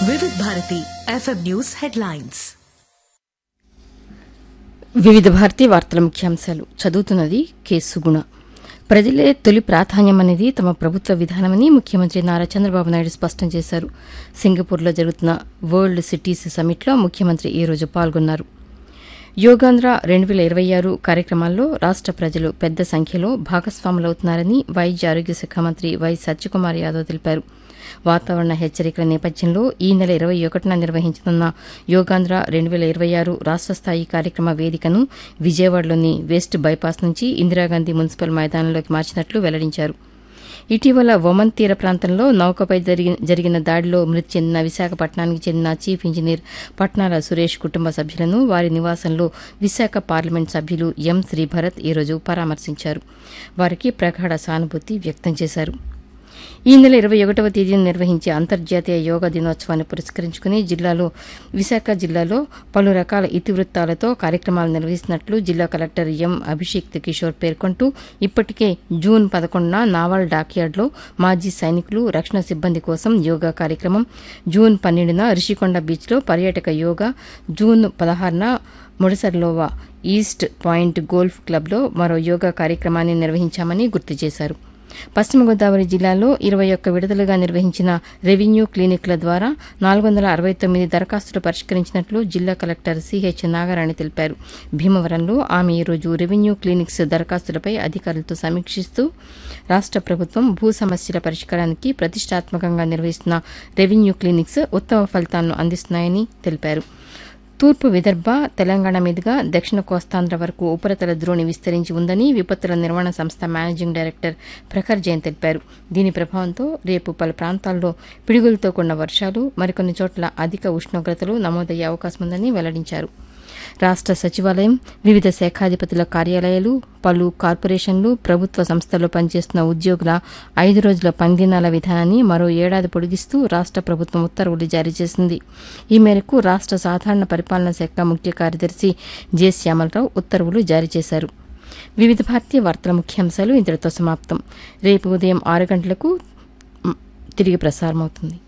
Vividh Bharati FM news headlines Vividha Bharati వార్తల ముఖ్యాంశాలు చదువుతున్నది కె సుగుణ ప్రజలే తొలి ప్రాధాన్యమనేది తమ ప్రభుత్వ విధానమని ముఖ్యమంత్రి నారా చంద్రబాబు నాయుడు స్పష్టం చేశారు సింగపూర్లో జరుగుతున్న వరల్డ్ సిటీస్ సమ్మిట్లో ముఖ్యమంత్రి ఈ రోజు పాల్గొన్నారు యోగాంధ్ర రెండు వేల ఇరవై ఆరు కార్యక్రమాల్లో రాష్ట ప్రజలు పెద్ద సంఖ్యలో భాగస్వాములవుతున్నారని వైద్య ఆరోగ్య శాఖ మంత్రి వై సత్యకుమార్ యాదవ్ తెలిపారు వాతావరణ హెచ్చరికల నేపథ్యంలో ఈ నెల ఇరవై ఒకటిన నిర్వహించనున్న యోగాంధ్ర రెండు వేల ఇరవై ఆరు రాష్ట స్థాయి కార్యక్రమ వేదికను విజయవాడలోని వెస్ట్ బైపాస్ నుంచి ఇందిరాగాంధీ మున్సిపల్ మైదానంలోకి మార్చినట్లు వెల్లడించారు ఇటీవల ఒమన్ తీర ప్రాంతంలో నౌకపై జరిగి- జరిగిన దాడిలో మృతి చెందిన విశాఖపట్నానికి చెందిన చీఫ్ ఇంజనీర్ పట్నాల సురేష్ కుటుంబ సభ్యులను వారి నివాసంలో విశాఖ పార్లమెంట్ సభ్యులు ఎం శ్రీభరత్ ఈరోజు పరామర్శించారు వారికి ప్రగాఢ సానుభూతి వ్యక్తం చేశారు ఈ నెల ఇరవై ఒకటవ తేదీన నిర్వహించే అంతర్జాతీయ యోగా దినోత్సవాన్ని పురస్కరించుకుని జిల్లాలో విశాఖ జిల్లాలో పలు రకాల ఇతివృత్తాలతో కార్యక్రమాలు నిర్వహిస్తున్నట్లు జిల్లా కలెక్టర్ ఎం అభిషేక్ కిషోర్ పేర్కొంటూ ఇప్పటికే జూన్ పదకొండున నావల్ డాక్యార్డ్లో మాజీ సైనికులు రక్షణ సిబ్బంది కోసం యోగా కార్యక్రమం జూన్ పన్నెండున రిషికొండ బీచ్లో పర్యాటక యోగా జూన్ పదహారున ముడసర్లోవా ఈస్ట్ పాయింట్ గోల్ఫ్ క్లబ్లో మరో యోగా కార్యక్రమాన్ని నిర్వహించామని గుర్తు చేశారు పశ్చిమ గోదావరి జిల్లాలో ఇరవై ఒక్క విడతలుగా నిర్వహించిన రెవెన్యూ క్లినిక్ల ద్వారా నాలుగు వందల అరవై తొమ్మిది దరఖాస్తులు పరిష్కరించినట్లు జిల్లా కలెక్టర్ సిహెచ్ నాగరాణి తెలిపారు భీమవరంలో ఆమె ఈరోజు రెవెన్యూ క్లినిక్స్ దరఖాస్తులపై అధికారులతో సమీక్షిస్తూ రాష్ట ప్రభుత్వం భూ సమస్యల పరిష్కారానికి ప్రతిష్టాత్మకంగా నిర్వహిస్తున్న రెవెన్యూ క్లినిక్స్ ఉత్తమ ఫలితాలను అందిస్తున్నాయని తెలిపారు తూర్పు విదర్భ తెలంగాణ మీదుగా దక్షిణ కోస్తాంధ్ర వరకు ఉపరితల ద్రోణి విస్తరించి ఉందని విపత్తుల నిర్వహణ సంస్థ మేనేజింగ్ డైరెక్టర్ ప్రఖర్ జైన్ తెలిపారు దీని ప్రభావంతో రేపు పలు ప్రాంతాల్లో పిడుగులతో కూడిన వర్షాలు మరికొన్ని చోట్ల అధిక ఉష్ణోగ్రతలు నమోదయ్యే అవకాశం ఉందని వెల్లడించారు రాష్ట సచివాలయం వివిధ శాఖాధిపతుల కార్యాలయాలు పలు కార్పొరేషన్లు ప్రభుత్వ సంస్థల్లో పనిచేస్తున్న ఉద్యోగుల ఐదు రోజుల పనిదినాల విధానాన్ని మరో ఏడాది పొడిగిస్తూ రాష్ట ప్రభుత్వం ఉత్తర్వులు జారీ చేసింది ఈ మేరకు రాష్ట సాధారణ పరిపాలనా శాఖ ముఖ్య కార్యదర్శి జె శ్యామలరావు ఉత్తర్వులు జారీ చేశారు వివిధ భారతీయ వార్తల ముఖ్యాంశాలు ఇంతటితో సమాప్తం రేపు ఉదయం ఆరు గంటలకు మ్, తిరిగి ప్రసారమవుతుంది